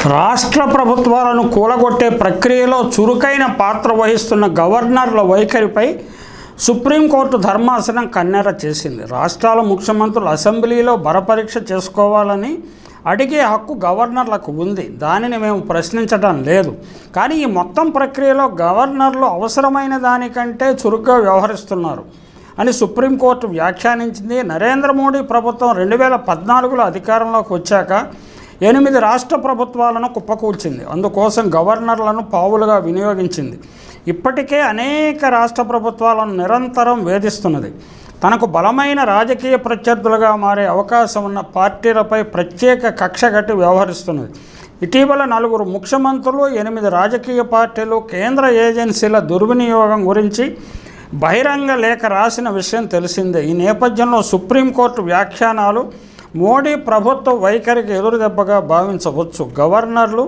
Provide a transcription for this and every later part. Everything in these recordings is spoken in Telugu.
రాష్ట్ర ప్రభుత్వాలను కూలగొట్టే ప్రక్రియలో చురుకైన పాత్ర వహిస్తున్న గవర్నర్ల వైఖరిపై సుప్రీంకోర్టు ధర్మాసనం కన్నెర చేసింది రాష్ట్రాల ముఖ్యమంత్రులు అసెంబ్లీలో బరపరీక్ష చేసుకోవాలని అడిగే హక్కు గవర్నర్లకు ఉంది దానిని మేము ప్రశ్నించడం లేదు కానీ ఈ మొత్తం ప్రక్రియలో గవర్నర్లు అవసరమైన దానికంటే చురుగ్గా వ్యవహరిస్తున్నారు అని సుప్రీంకోర్టు వ్యాఖ్యానించింది నరేంద్ర మోడీ ప్రభుత్వం రెండు వేల పద్నాలుగులో అధికారంలోకి వచ్చాక ఎనిమిది రాష్ట్ర ప్రభుత్వాలను కుప్పకూల్చింది అందుకోసం గవర్నర్లను పావులుగా వినియోగించింది ఇప్పటికే అనేక రాష్ట్ర ప్రభుత్వాలను నిరంతరం వేధిస్తున్నది తనకు బలమైన రాజకీయ ప్రత్యర్థులుగా మారే అవకాశం ఉన్న పార్టీలపై ప్రత్యేక కక్ష కట్టి వ్యవహరిస్తున్నది ఇటీవల నలుగురు ముఖ్యమంత్రులు ఎనిమిది రాజకీయ పార్టీలు కేంద్ర ఏజెన్సీల దుర్వినియోగం గురించి బహిరంగ లేఖ రాసిన విషయం తెలిసిందే ఈ నేపథ్యంలో సుప్రీంకోర్టు వ్యాఖ్యానాలు మోడీ ప్రభుత్వ వైఖరికి ఎదురుదెబ్బగా భావించవచ్చు గవర్నర్లు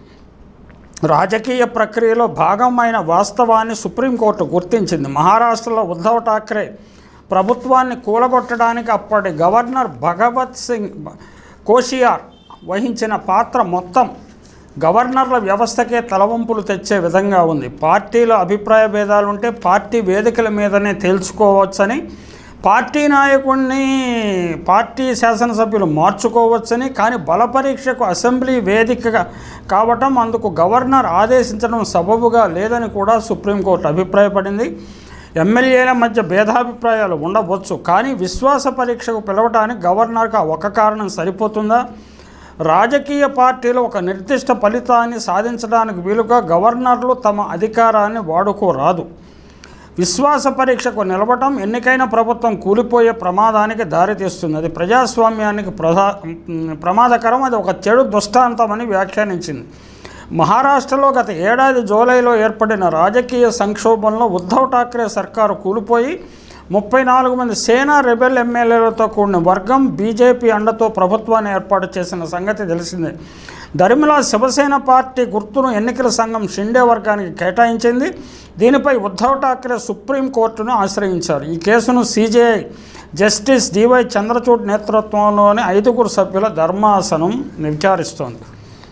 రాజకీయ ప్రక్రియలో భాగమైన వాస్తవాన్ని సుప్రీంకోర్టు గుర్తించింది మహారాష్ట్రలో ఉద్ధవ్ ఠాక్రే ప్రభుత్వాన్ని కూలగొట్టడానికి అప్పటి గవర్నర్ భగవత్ సింగ్ కోషియార్ వహించిన పాత్ర మొత్తం గవర్నర్ల వ్యవస్థకే తలవంపులు తెచ్చే విధంగా ఉంది పార్టీల అభిప్రాయ భేదాలుంటే పార్టీ వేదికల మీదనే తేల్చుకోవచ్చని పార్టీ నాయకుడిని పార్టీ శాసనసభ్యులు మార్చుకోవచ్చని కానీ బలపరీక్షకు అసెంబ్లీ వేదిక కావటం అందుకు గవర్నర్ ఆదేశించడం సబబుగా లేదని కూడా సుప్రీంకోర్టు అభిప్రాయపడింది ఎమ్మెల్యేల మధ్య భేదాభిప్రాయాలు ఉండవచ్చు కానీ విశ్వాస పరీక్షకు పిలవటానికి గవర్నర్కు ఆ ఒక కారణం సరిపోతుందా రాజకీయ పార్టీలు ఒక నిర్దిష్ట ఫలితాన్ని సాధించడానికి వీలుగా గవర్నర్లు తమ అధికారాన్ని వాడుకోరాదు విశ్వాస పరీక్షకు నిలవటం ఎన్నికైన ప్రభుత్వం కూలిపోయే ప్రమాదానికి దారితీస్తుంది అది ప్రజాస్వామ్యానికి ప్రధా ప్రమాదకరం అది ఒక చెడు దృష్టాంతమని వ్యాఖ్యానించింది మహారాష్ట్రలో గత ఏడాది జూలైలో ఏర్పడిన రాజకీయ సంక్షోభంలో ఉద్ధవ్ ఠాక్రే సర్కారు కూలిపోయి ముప్పై నాలుగు మంది సేనా రెబెల్ ఎమ్మెల్యేలతో కూడిన వర్గం బీజేపీ అండతో ప్రభుత్వాన్ని ఏర్పాటు చేసిన సంగతి తెలిసిందే దరిమిలా శివసేన పార్టీ గుర్తును ఎన్నికల సంఘం షిండే వర్గానికి కేటాయించింది దీనిపై ఉద్ధవ్ ఠాక్రే సుప్రీంకోర్టును ఆశ్రయించారు ఈ కేసును సీజేఐ జస్టిస్ డివై చంద్రచూడ్ నేతృత్వంలోని ఐదుగురు సభ్యుల ధర్మాసనం విచారిస్తోంది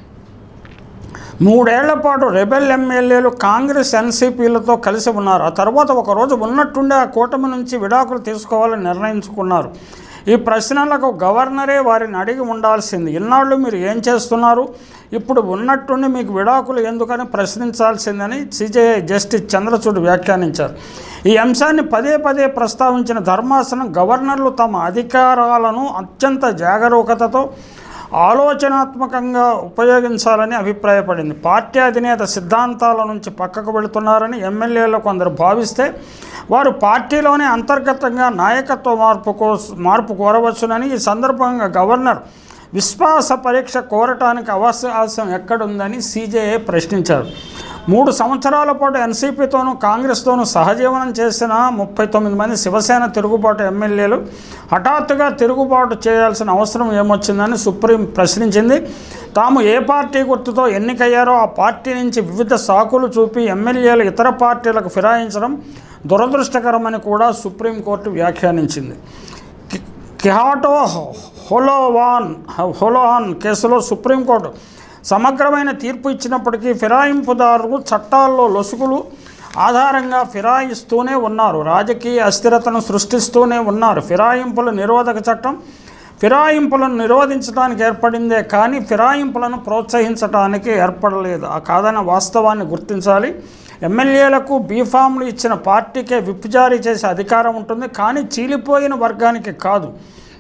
మూడేళ్ల పాటు రెబెల్ ఎమ్మెల్యేలు కాంగ్రెస్ ఎన్సీపీలతో కలిసి ఉన్నారు ఆ తర్వాత ఒకరోజు ఉన్నట్టుండే ఆ కూటమి నుంచి విడాకులు తీసుకోవాలని నిర్ణయించుకున్నారు ఈ ప్రశ్నలకు గవర్నరే వారిని అడిగి ఉండాల్సింది ఇన్నాళ్ళు మీరు ఏం చేస్తున్నారు ఇప్పుడు ఉన్నట్టుండి మీకు విడాకులు ఎందుకని ప్రశ్నించాల్సిందని సిజేఐ జస్టిస్ చంద్రచూడ్ వ్యాఖ్యానించారు ఈ అంశాన్ని పదే పదే ప్రస్తావించిన ధర్మాసనం గవర్నర్లు తమ అధికారాలను అత్యంత జాగరూకతతో ఆలోచనాత్మకంగా ఉపయోగించాలని అభిప్రాయపడింది పార్టీ అధినేత సిద్ధాంతాల నుంచి పక్కకు వెళుతున్నారని ఎమ్మెల్యేలు కొందరు భావిస్తే వారు పార్టీలోనే అంతర్గతంగా నాయకత్వ మార్పు కో మార్పు కోరవచ్చునని ఈ సందర్భంగా గవర్నర్ విశ్వాస పరీక్ష కోరటానికి అవకాశం ఎక్కడుందని సీజేఏ ప్రశ్నించారు మూడు సంవత్సరాల పాటు ఎన్సీపీతోనూ కాంగ్రెస్తోనూ సహజీవనం చేసిన ముప్పై తొమ్మిది మంది శివసేన తిరుగుబాటు ఎమ్మెల్యేలు హఠాత్తుగా తిరుగుబాటు చేయాల్సిన అవసరం ఏమొచ్చిందని సుప్రీం ప్రశ్నించింది తాము ఏ పార్టీ గుర్తుతో ఎన్నికయ్యారో ఆ పార్టీ నుంచి వివిధ సాకులు చూపి ఎమ్మెల్యేలు ఇతర పార్టీలకు ఫిరాయించడం దురదృష్టకరమని కూడా సుప్రీంకోర్టు వ్యాఖ్యానించింది కి- కిహాటో హోలోవాన్ హోలోహాన్ కేసులో సుప్రీంకోర్టు సమగ్రమైన తీర్పు ఇచ్చినప్పటికీ ఫిరాయింపుదారులు చట్టాల్లో లొసుగులు ఆధారంగా ఫిరాయిస్తూనే ఉన్నారు రాజకీయ అస్థిరతను సృష్టిస్తూనే ఉన్నారు ఫిరాయింపుల నిరోధక చట్టం ఫిరాయింపులను నిరోధించడానికి ఏర్పడిందే కానీ ఫిరాయింపులను ప్రోత్సహించడానికి ఏర్పడలేదు ఆ కాదన్న వాస్తవాన్ని గుర్తించాలి ఎమ్మెల్యేలకు బీఫామ్లు ఇచ్చిన పార్టీకే విప్ జారీ చేసే అధికారం ఉంటుంది కానీ చీలిపోయిన వర్గానికి కాదు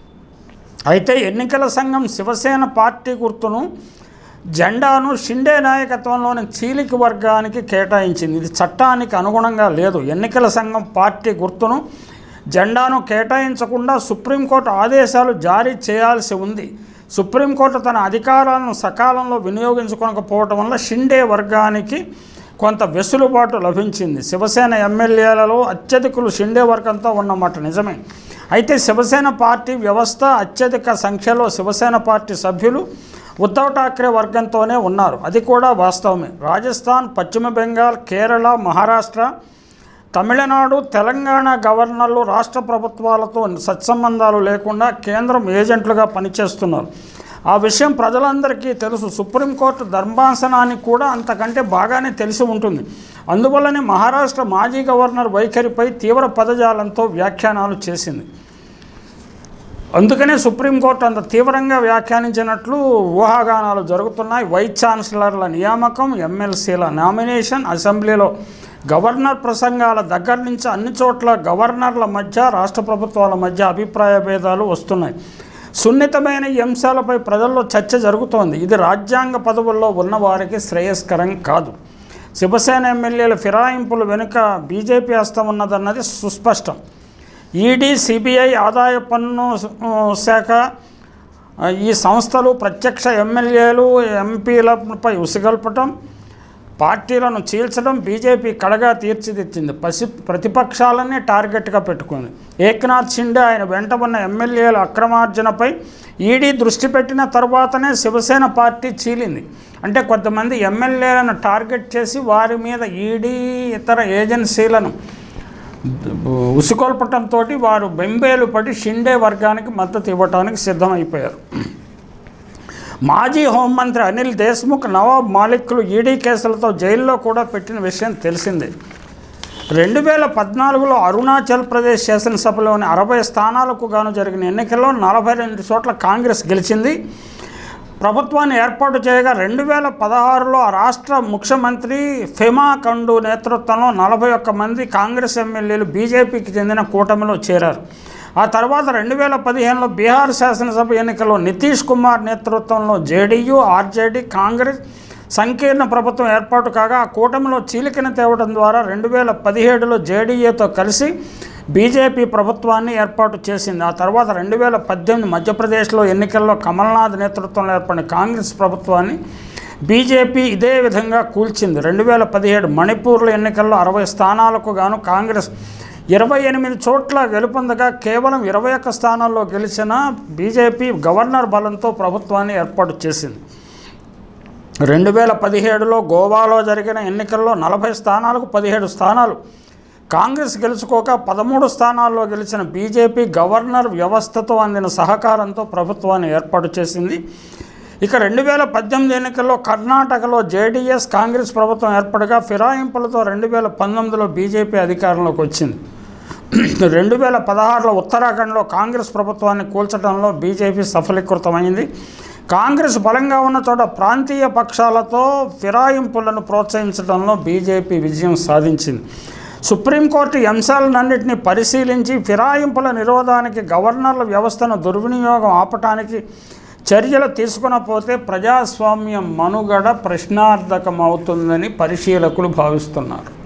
అయితే ఎన్నికల సంఘం శివసేన పార్టీ గుర్తును జెండాను షిండే నాయకత్వంలోని చీలిక వర్గానికి కేటాయించింది ఇది చట్టానికి అనుగుణంగా లేదు ఎన్నికల సంఘం పార్టీ గుర్తును జెండాను కేటాయించకుండా సుప్రీంకోర్టు ఆదేశాలు జారీ చేయాల్సి ఉంది సుప్రీంకోర్టు తన అధికారాలను సకాలంలో వినియోగించుకోకపోవటం వల్ల షిండే వర్గానికి కొంత వెసులుబాటు లభించింది శివసేన ఎమ్మెల్యేలలో అత్యధికులు షిండే వర్గంతో ఉన్నమాట నిజమే అయితే శివసేన పార్టీ వ్యవస్థ అత్యధిక సంఖ్యలో శివసేన పార్టీ సభ్యులు ఉద్ధవ్ ఠాక్రే వర్గంతోనే ఉన్నారు అది కూడా వాస్తవమే రాజస్థాన్ పశ్చిమ బెంగాల్ కేరళ మహారాష్ట్ర తమిళనాడు తెలంగాణ గవర్నర్లు రాష్ట్ర ప్రభుత్వాలతో సత్సంబంధాలు లేకుండా కేంద్రం ఏజెంట్లుగా పనిచేస్తున్నారు ఆ విషయం ప్రజలందరికీ తెలుసు సుప్రీంకోర్టు ధర్మాసనానికి కూడా అంతకంటే బాగానే తెలిసి ఉంటుంది అందువల్లనే మహారాష్ట్ర మాజీ గవర్నర్ వైఖరిపై తీవ్ర పదజాలంతో వ్యాఖ్యానాలు చేసింది అందుకనే సుప్రీంకోర్టు అంత తీవ్రంగా వ్యాఖ్యానించినట్లు ఊహాగానాలు జరుగుతున్నాయి వైస్ ఛాన్సలర్ల నియామకం ఎమ్మెల్సీల నామినేషన్ అసెంబ్లీలో గవర్నర్ ప్రసంగాల దగ్గర నుంచి అన్ని చోట్ల గవర్నర్ల మధ్య రాష్ట్ర ప్రభుత్వాల మధ్య అభిప్రాయ భేదాలు వస్తున్నాయి సున్నితమైన ఈ అంశాలపై ప్రజల్లో చర్చ జరుగుతోంది ఇది రాజ్యాంగ పదవుల్లో ఉన్నవారికి శ్రేయస్కరం కాదు శివసేన ఎమ్మెల్యేల ఫిరాయింపుల వెనుక బీజేపీ హస్తం ఉన్నదన్నది సుస్పష్టం ఈడీ సిబిఐ ఆదాయ పన్ను ఆ, శాఖ ఆ, ఈ సంస్థలు ప్రత్యక్ష ఎమ్మెల్యేలు ఎంపీలపై ఉసిగల్పటం పార్టీలను చీల్చడం బీజేపీ కడగా తీర్చిదిద్దింది పసి ప్రతిపక్షాలన్నీ టార్గెట్గా పెట్టుకుంది ఏక్నాథ్ షిండే ఆయన వెంట ఉన్న ఎమ్మెల్యేల అక్రమార్జనపై ఈడీ దృష్టి పెట్టిన తర్వాతనే శివసేన పార్టీ చీలింది అంటే కొంతమంది ఎమ్మెల్యేలను టార్గెట్ చేసి వారి మీద ఈడీ ఇతర ఏజెన్సీలను ఉసుకొల్పటంతో వారు బెంబేలు పడి షిండే వర్గానికి మద్దతు ఇవ్వడానికి సిద్ధమైపోయారు మాజీ హోంమంత్రి అనిల్ దేశ్ముఖ్ నవాబ్ మాలిక్లు ఈడీ కేసులతో జైల్లో కూడా పెట్టిన విషయం తెలిసిందే రెండు వేల పద్నాలుగులో అరుణాచల్ ప్రదేశ్ శాసనసభలోని అరవై స్థానాలకు గాను జరిగిన ఎన్నికల్లో నలభై రెండు చోట్ల కాంగ్రెస్ గెలిచింది ప్రభుత్వాన్ని ఏర్పాటు చేయగా రెండు వేల పదహారులో ఆ రాష్ట్ర ముఖ్యమంత్రి ఫెమా కండు నేతృత్వంలో నలభై ఒక్క మంది కాంగ్రెస్ ఎమ్మెల్యేలు బీజేపీకి చెందిన కూటమిలో చేరారు ఆ తర్వాత రెండు వేల పదిహేనులో బీహార్ శాసనసభ ఎన్నికల్లో నితీష్ కుమార్ నేతృత్వంలో జేడీయూ ఆర్జేడీ కాంగ్రెస్ సంకీర్ణ ప్రభుత్వం ఏర్పాటు కాగా ఆ కూటమిలో చీలికను తేవడం ద్వారా రెండు వేల పదిహేడులో జేడీఏతో కలిసి బీజేపీ ప్రభుత్వాన్ని ఏర్పాటు చేసింది ఆ తర్వాత రెండు వేల పద్దెనిమిది మధ్యప్రదేశ్లో ఎన్నికల్లో కమల్నాథ్ నేతృత్వంలో ఏర్పడిన కాంగ్రెస్ ప్రభుత్వాన్ని బీజేపీ ఇదే విధంగా కూల్చింది రెండు వేల పదిహేడు మణిపూర్లో ఎన్నికల్లో అరవై స్థానాలకు గాను కాంగ్రెస్ ఇరవై ఎనిమిది చోట్ల గెలుపొందగా కేవలం ఇరవై ఒక్క స్థానాల్లో గెలిచిన బీజేపీ గవర్నర్ బలంతో ప్రభుత్వాన్ని ఏర్పాటు చేసింది రెండు వేల పదిహేడులో గోవాలో జరిగిన ఎన్నికల్లో నలభై స్థానాలకు పదిహేడు స్థానాలు కాంగ్రెస్ గెలుచుకోక పదమూడు స్థానాల్లో గెలిచిన బీజేపీ గవర్నర్ వ్యవస్థతో అందిన సహకారంతో ప్రభుత్వాన్ని ఏర్పాటు చేసింది ఇక రెండు వేల పద్దెనిమిది ఎన్నికల్లో కర్ణాటకలో జేడీఎస్ కాంగ్రెస్ ప్రభుత్వం ఏర్పడగా ఫిరాయింపులతో రెండు వేల పంతొమ్మిదిలో బీజేపీ అధికారంలోకి వచ్చింది రెండు వేల పదహారులో ఉత్తరాఖండ్లో కాంగ్రెస్ ప్రభుత్వాన్ని కూల్చడంలో బీజేపీ సఫలీకృతమైంది కాంగ్రెస్ బలంగా ఉన్న చోట ప్రాంతీయ పక్షాలతో ఫిరాయింపులను ప్రోత్సహించడంలో బీజేపీ విజయం సాధించింది సుప్రీంకోర్టు ఈ అంశాలన్నింటినీ పరిశీలించి ఫిరాయింపుల నిరోధానికి గవర్నర్ల వ్యవస్థను దుర్వినియోగం ఆపటానికి చర్యలు తీసుకునపోతే ప్రజాస్వామ్య మనుగడ ప్రశ్నార్థకమవుతుందని పరిశీలకులు భావిస్తున్నారు